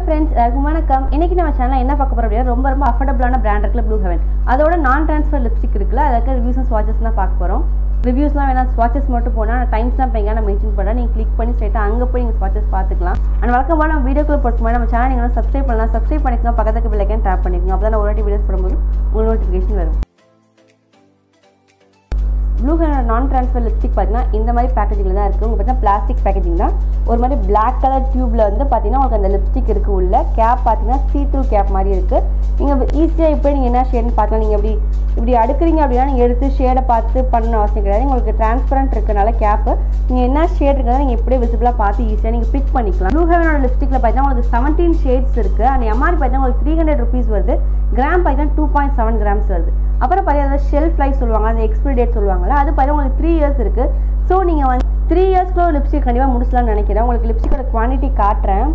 friends எல்லாருக்கும் வணக்கம் இன்னைக்கு நம்ம சேனல் என்ன பார்க்க போறோம் அப்படின்னா ரொம்ப ரொம்ப அஃபோர்டபுளான பிராண்ட் இருக்குல்ல ப்ளூ ஹெவன் அதோட நான் ட்ரான்ஸ்ஃபர் லிப்ஸ்டிக் இருக்குல்ல அதுக்கு ரிவ்யூஸ் அண்ட் ஸ்வாச்சஸ் தான் பார்க்க போறோம் ரிவ்யூஸ்லாம் வேணா ஸ்வாச்சஸ் மட்டும் போனால் நான் டைம்ஸ்லாம் இப்போ எங்கே நான் மென்ஷன் பண்ணுறேன் நீங்கள் கிளிக் பண்ணி ஸ்ட்ரைட்டாக அங்கே போய் நீங்கள் ஸ்வாச்சஸ் பார்த்துக்கலாம் அண்ட் வழக்கமாக நம்ம வீடியோக்குள்ள போட்டு நம்ம சேனல் நீங்கள் சப்ஸ்கிரைப் பண்ணலாம் சப்ஸ்கிரைப் பண்ணிக்கோங்க பக்கத்துக்கு பிள்ளைக்கேன் டேப் பண்ணிக்கோங்க அப்போ தான் ஒரு வாட்டி வீடியோஸ் போடும்போது உங்களுக்கு நோட்டிஃபிகேஷன் வரும் blue colour non transfer lipstick பார்த்தீங்கன்னா இந்த மாதிரி பேக்கேஜிங்கில் தான் இருக்குது உங்களுக்கு பார்த்தீங்கன்னா பிளாஸ்டிக் பேக்கேஜிங் தான் ஒரு மாதிரி பிளாக் கலர் டியூப்பில் வந்து பார்த்தீங்கன்னா உங்களுக்கு அந்த லிப்ஸ்டிக் இருக்குது உள்ள கேப் பார்த்தீங்கன்னா சீ த்ரூ கேப் மாதிரி இருக்குது நீங்கள் ஈஸியாக இப்போ நீங்கள் என்ன ஷேட்னு பார்க்கலாம் நீங்கள் இப்படி இப்படி அடுக்குறீங்க அப்படின்னா நீங்கள் எடுத்து ஷேடை பார்த்து பண்ணணும் அவசியம் கிடையாது உங்களுக்கு டிரான்ஸ்பரண்ட் இருக்கனால கேப்பு நீங்கள் என்ன ஷேட் இருக்கிறதா நீங்கள் எப்படியே விசிபிளாக பார்த்து ஈஸியாக நீங்கள் பிக் பண்ணிக்கலாம் ப்ளூ ஹெவனோட லிப்ஸ்டிக்கில் பார்த்தீங்கன்னா உங்களுக்கு செவன்டீன் ஷேட்ஸ் இருக்குது அந்த எம்ஆர்பி பார்த்தீங்கன்னா உங்களுக்கு த்ரீ ஹண்ட்ரட் ருபீஸ் வருது கிராம் பார்த்தீங்கன்னா டூ பாயிண்ட் செவன் கிராம்ஸ் வருது அப்புறம் பார்த்தீங்கன்னா ஷெல்ஃப் லைஃப் சொல்லுவாங்க அந்த எக்ஸ்பிரி டேட் சொல்லுவாங்கல்ல அது பார்த்தீங்கன்னா உங்களுக்கு த்ரீ இயர்ஸ் இருக்குது ஸோ நீங்கள் வந்து த்ரீ இயர்ஸ்க்குள்ள லிப்ஸ்டிக் கண்டிப்பாக முடிச்சலாம்னு நினைக்கிறேன் உங்களுக்கு லிப்ஸ்டிக்கோட குவான்டிட்டி காட்டுறேன்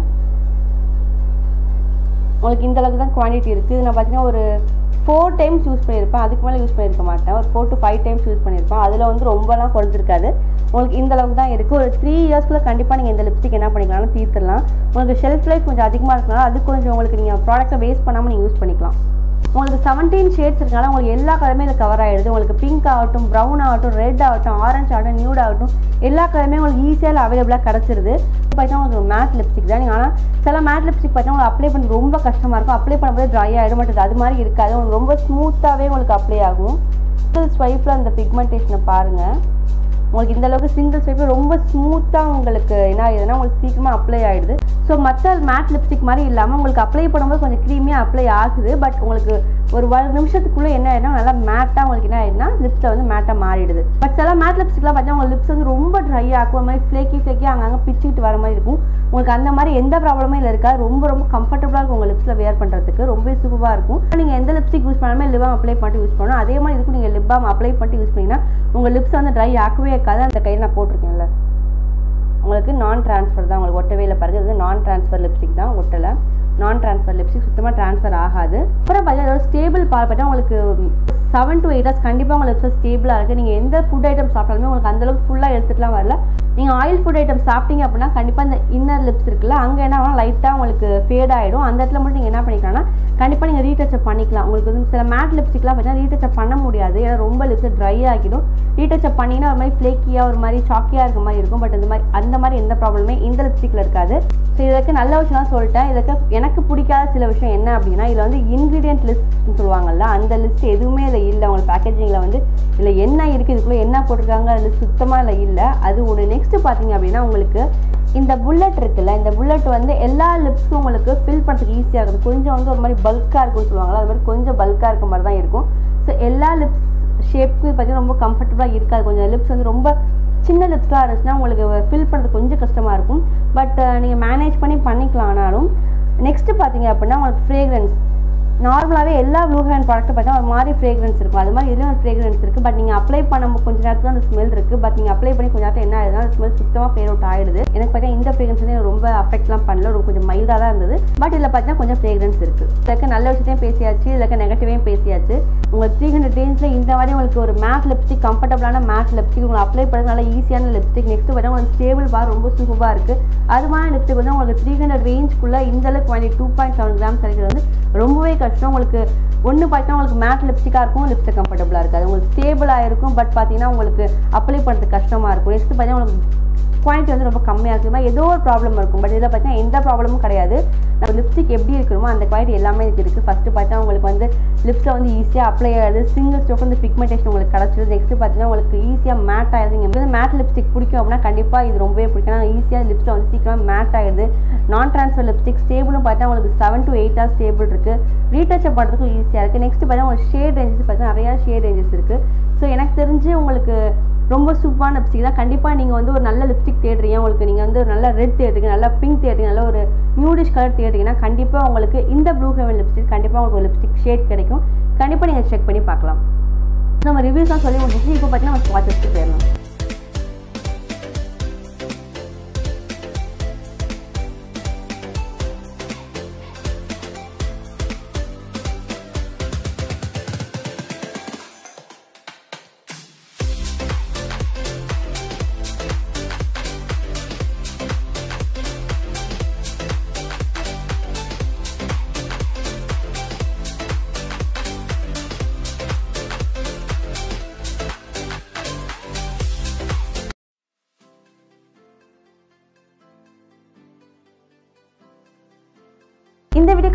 உங்களுக்கு இந்த அளவுக்கு தான் குவான்டிட்டி இருக்குது நான் பார்த்தீங்கன்னா ஒரு ஃபோர் டைம்ஸ் யூஸ் பண்ணியிருப்பேன் அதுக்கு மேலே யூஸ் பண்ணியிருக்க மாட்டேன் ஒரு four to five times use பண்ணியிருப்பேன் அதில் வந்து ரொம்பலாம் குறைஞ்சிருக்காது உங்களுக்கு இந்த அளவுக்கு தான் இருக்குது ஒரு த்ரீ இயர்ஸ்க்குள்ள கண்டிப்பாக நீங்கள் இந்த லிப்ஸ்டிக் என்ன பண்ணிக்கலாம்னு தீர்த்துடலாம் உங்களுக்கு ஷெல்ஃப் லைஃப் கொஞ்சம் அதிகமாக இருக்கனால அது கொஞ்சம் உங்களுக்கு நீங்கள் ப்ராடக்ட்டை வேஸ்ட் பண்ணாமல் நீங்கள் யூஸ் பண்ணிக்கலாம் உங்களுக்கு செவன்டீன் ஷேட்ஸ் இருக்கனால உங்களுக்கு எல்லா கலருமே இதில் கவர் ஆகிடுது உங்களுக்கு பிங்க் ஆகட்டும் ப்ரௌன் ஆகட்டும் ரெட் ஆகட்டும் ஆரஞ்ச் ஆகட்டும் நியூட் ஆகட்டும் எல்லா கலருமே உங்களுக்கு ஈஸியாக அவைலபிளாக கிடச்சிருது பார்த்தீங்கன்னா உங்களுக்கு மேட் லிப்ஸ்டிக் தான் நீங்கள் ஆனால் சில மேட் லிப்ஸ்டிக் பார்த்தீங்கன்னா உங்களுக்கு அப்ளை பண்ண ரொம்ப கஷ்டமாக இருக்கும் அப்ளை பண்ணும்போது ட்ரை ஆகிடும் பட் அது மாதிரி இருக்காது உங்களுக்கு ரொம்ப ஸ்மூத்தாகவே உங்களுக்கு அப்ளை ஆகும் சிங்கிள் ஸ்வைப்பில் அந்த பிக்மெண்டேஷனை பாருங்கள் உங்களுக்கு இந்த அளவுக்கு சிங்கிள் ஸ்வைப்பில் ரொம்ப ஸ்மூத்தாக உங்களுக்கு என்ன ஆகுதுன்னா உங்களுக்கு சீக்கிரமாக அப்ளை ஆகிடுது ஸோ மற்ற மேட் லிப்ஸ்டிக் மாதிரி இல்லாமல் உங்களுக்கு அப்ளை பண்ணும்போது கொஞ்சம் க்ரீமியாக அப்ளை ஆகுது பட் உங்களுக்கு ஒரு ஒரு நிமிஷத்துக்குள்ளே என்ன ஆயிடுனா நல்லா மேட்டாக உங்களுக்கு என்ன ஆயிடுனா லிப்ஸில் வந்து மேட்டாக மாறிடுது பட் சில மேட் லிப்ஸ்டிக்லாம் பார்த்தீங்கன்னா உங்கள் லிப்ஸ் வந்து ரொம்ப ட்ரை ஆகும் ஒரு மாதிரி ஃப்ளேக்கி ஃப்ளேக்கி அங்கங்கே பிச்சுக்கிட்டு வர மாதிரி இருக்கும் உங்களுக்கு அந்த மாதிரி எந்த ப்ராப்ளமே இல்லை இருக்காது ரொம்ப ரொம்ப கம்ஃபர்டபுளாக இருக்கும் உங்கள் லிப்ஸில் வேர் பண்ணுறதுக்கு ரொம்ப சூப்பராக இருக்கும் நீங்கள் எந்த லிப்ஸ்டிக் யூஸ் பண்ணாலுமே லிபாம் அப்ளை பண்ணிட்டு யூஸ் பண்ணணும் அதே மாதிரி இதுக்கும் நீங்கள் லிப் பாம் அப்ளை பண்ணிட்டு யூஸ் பண்ணிங்கன்னா உங்கள் லிப்ஸ் வந்து ட்ரை ஆக்கவே இருக்காது அந்த கையில் நான் போட்டிருக்கேன்ல உங்களுக்கு நான் ட்ரான்ஸ்ஃபர் தான் உங்களுக்கு ஒட்டவே இல்லை பாருங்க இது நான் ட்ரான்ஸ்ஃபர் லிப்ஸ்டிக் தான் ஒட்டலை நான் ட்ரான்ஸ்ஃபர் லிப்ஸ்டிக் சுத்தமாக ட்ரான்ஸ்ஃபர் ஆகாது அப்புறம் பார்த்தீங்கன்னா அதோட ஸ்டேபிள் பார்த்தா உங்களுக்கு செவன் டு எயிட் ஹவர்ஸ் கண்டிப்பாக உங்கள் லிப்ஸ் ஸ்டேபிளாக இருக்குது நீங்கள் எந்த ஃபுட் ஐட்டம் சாப்பிட்டாலுமே உங்களுக்கு அந்தளவுக்கு ஃபுல்லாக எடுத்துட்டுலாம் வரல நீங்கள் ஆயில் ஃபுட் ஐட்டம் சாப்பிட்டீங்க அப்படின்னா கண்டிப்பாக இந்த இன்னர் லிப்ஸ் இருக்குல்ல அங்கே என்ன ஆகும் லைட்டாக உங்களுக்கு ஃபேட் ஆகிடும் அந்த இடத்துல மட்டும் நீங்கள் என்ன பண்ணிக்கலாம்னா கண்டிப்பாக நீங்கள் ரீடச்சப் பண்ணிக்கலாம் உங்களுக்கு வந்து சில மேட் லிப்ஸ்டிக்லாம் பார்த்தீங்கன்னா ரீடச்சப் பண்ண முடியாது ஏன்னா ரொம்ப லிப்ஸ் ட்ரை ஆகிடும் ரீடச்சப் பண்ணிங்கன்னா ஒரு மாதிரி ஃப்ளேக்கியாக ஒரு மாதிரி சாக்கியாக இருக்க மாதிரி இருக்கும் பட் இந்த மாதிரி அந்த மாதிரி எந்த ப்ராப்ளமே இந்த லிப்ஸ்டிக்கில் இருக்காது ஸோ இதுக்கு நல்ல விஷயம்லாம் சொல்லிட்டேன் இதுக்கு எனக்கு பிடிக்காத சில விஷயம் என்ன அப்படின்னா இதில் வந்து இன்க்ரீடியன்ட் லிஸ்ட்னு சொல்லுவாங்கல்ல அந்த லிஸ்ட் எதுவுமே இதில் இல்லை உங்களுக்கு பேக்கேஜிங்கில் வந்து இதில் என்ன இருக்குது இதுக்குள்ளே என்ன போட்டிருக்காங்க அதில் சுத்தமாக இல்லை இல்லை அது ஒன்று நெக்ஸ்ட்டு பார்த்தீங்க அப்படின்னா உங்களுக்கு இந்த புல்லட் இருக்குல்ல இந்த புல்லட் வந்து எல்லா லிப்ஸும் உங்களுக்கு ஃபில் பண்ணுறதுக்கு ஈஸியாக இருக்குது கொஞ்சம் வந்து ஒரு மாதிரி பல்காக இருக்கும்னு சொல்லுவாங்கல்ல அது மாதிரி கொஞ்சம் பல்காக இருக்க மாதிரி தான் இருக்கும் ஸோ எல்லா லிப்ஸ் ஷேப்புக்கு பார்த்தீங்கன்னா ரொம்ப கம்ஃபர்டபுளாக இருக்காது கொஞ்சம் லிப்ஸ் வந்து ரொம்ப சின்ன லிப்ஸ்லாம் இருந்துச்சுன்னா உங்களுக்கு ஃபில் பண்ணுறது கொஞ்சம் கஷ்டமாக இருக்கும் பட் நீங்கள் மேனேஜ் பண்ணி பண்ணிக்கலாம் ஆனாலும் நெக்ஸ்ட்டு பார்த்தீங்க அப்படின்னா உங்களுக்கு ஃப்ரேக்ரன்ஸ் நார்மலாகவே எல்லா ப்ளூ ஹேண்ட் ப்ராடக்ட்டும் பார்த்தீங்கன்னா ஒரு மாதிரி ஃப்ரேக்ரன்ஸ் இருக்கும் அது மாதிரி இதுலேயும் ஒரு ஃப்ரேக்ரன்ஸ் இருக்குது பட் நீங்கள் அப்ளை பண்ணும்போது கொஞ்சம் நேரத்தில் அந்த ஸ்மெல் இருக்குது பட் நீங்கள் அப்ளை பண்ணி கொஞ்சம் நேரத்தில் என்ன ஆகுதுன்னா அந்த ஸ்மெல் சுத்தமாக ஃபேர் அவுட் ஆகிடுது எனக்கு பார்த்தீங்கன்னா இந்த ஃப்ரேக்ரன்ஸ் வந்து ரொம்ப அஃபெக்ட்லாம் பண்ணல ரொம்ப கொஞ்சம் மைல்டாக தான் இருந்தது பட் இதில் பார்த்தீங்கன்னா கொஞ்சம் ஃப்ரேக்ரன்ஸ் இருக்குது இதுக்கு நல்ல விஷயத்தையும் பேசியாச்சு இதுக்கு நெகட்டிவையும் பேசியாச்சு உங்களுக்கு த்ரீ ஹண்ட்ரட் ரேஞ்சில் இந்த மாதிரி உங்களுக்கு ஒரு மேட் லிப்ஸ்டிக் கம்ஃபர்டபுளான மேட் லிப்ஸ்டிக் உங்களுக்கு அப்ளை பண்ணுறது நல்ல ஈஸியான லிப்ஸ்டிக் நெக்ஸ்ட் பார்த்தா உங்களுக்கு ஸ்டேபிள் பார் ரொம்ப சூப்பராக இருக்குது அது மாதிரி லிப்ஸ்டிக் வந்து உங்களுக்கு த்ரீ ஹண்ட்ரட் ரேஞ்சுக்குள்ளே இந்த அளவுக்கு வாங்கி டூ பாயிண்ட் செவன் கிராம்ஸ் கிடைக்கிறது வந்து ரொம்பவே கஷ்டம் உங்களுக்கு ஒன்று பார்த்தீங்கன்னா உங்களுக்கு மேட் லிப்ஸ்டிக்காக இருக்கும் லிப்ஸ்டிக் கம்ஃபர்டபுளாக இருக்காது உங்களுக்கு ஸ்டேபிளாக இருக்கும் பட் பார்த்தீங்கன்னா உங்களுக்கு அப்ளை பண்ணுறதுக்கு கஷ்டமாக இருக்கும் நெக்ஸ்ட் பார்த்தீங்கன்னா உங்களுக்கு குவாலிட்டி வந்து ரொம்ப கம்மியாக இருக்குமா ஏதோ ஒரு ப்ராப்ளம் இருக்கும் பட் இதில் பார்த்தீங்கன்னா எந்த ப்ராப்ளமும் கிடையாது நம்ம லிப்ஸ்டிக் எப்படி இருக்கணுமோ அந்த குவாலிட்டி எல்லாமே இதுக்கு இருக்குது ஃபஸ்ட்டு பார்த்தா உங்களுக்கு வந்து லிப்ஸில் வந்து ஈஸியாக அப்ளை ஆகுது சிங்கிள் ஸ்டோக் வந்து பிக்மெண்டேஷன் உங்களுக்கு கிடச்சிது நெக்ஸ்ட் பார்த்தீங்கன்னா உங்களுக்கு ஈஸியாக மேட் ஆகுது நீங்கள் வந்து மேட் லிப்ஸ்டிக் பிடிக்கும் அப்படின்னா கண்டிப்பாக இது ரொம்பவே பிடிக்கும் ஏன்னா ஈஸியாக லிப்ஸில் வந்து சீக்கிரமாக மேட் ஆகிடுது நான் ட்ரான்ஸ்ஃபர் லிப்ஸ்டிக் ஸ்டேபிளும் பார்த்தா உங்களுக்கு seven to eight hours stable இருக்குது ரீடச்சப் பண்ணுறதுக்கும் ஈஸியாக இருக்குது நெக்ஸ்ட் பார்த்தீங்கன்னா உங்களுக்கு ஷேட் ரேஞ்சஸ் பார்த்தீங்கன்னா நிறையா ஷேட் ரேஞ்சஸ் இருக்குது ஸோ எனக்கு தெரிஞ்சு உங்களுக்கு ரொம்ப சூப்பரான லிப்ஸ்டிக் தான் கண்டிப்பாக நீங்கள் வந்து ஒரு நல்ல லிப்ஸ்டிக் தேடுறீங்க உங்களுக்கு நீங்கள் வந்து ஒரு நல்ல ரெட் தேடுறீங்க நல்ல பிங்க் தேடுறீங்க நல்ல ஒரு நியூடிஷ் கலர் தேடுறீங்கன்னா கண்டிப்பாக உங்களுக்கு இந்த ப்ளூ ஹெவன் லிப்ஸ்டிக் கண்டிப்பாக உங்களுக்கு ஒரு லிப்ஸ்டிக் ஷேட் கிடைக்கும் கண்டிப்பாக நீங்கள் செக் பண்ணி பார்க்கலாம் நம்ம ரிவ்யூஸ்லாம் சொல்லி முடிச்சிச்சு இப்போ பார்த்தீங்கன்னா நம்ம ஸ்வாச்சஸ்க்கு போயிடலாம்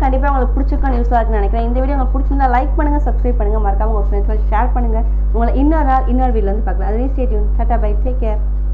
கண்டிப்பாக உங்களுக்கு பிடிச்சிருக்கும் யூஸ்ஃபுல்லாக இருக்குன்னு நினைக்கிறேன் இந்த வீடியோ உங்களுக்கு பிடிச்சிருந்தா லைக் பண்ணுங்கள் சப்ஸ்கிரைப் பண்ணுங்கள் மறக்காம உங்கள் ஃப்ரெண்ட்ஸ் ஷேர் பண்ணுங்கள் உங்களை இன்னொரு நாள் இன்னொரு வீடியோ வந்து பார்க்கலாம் அதுவே stay tune tata bye take care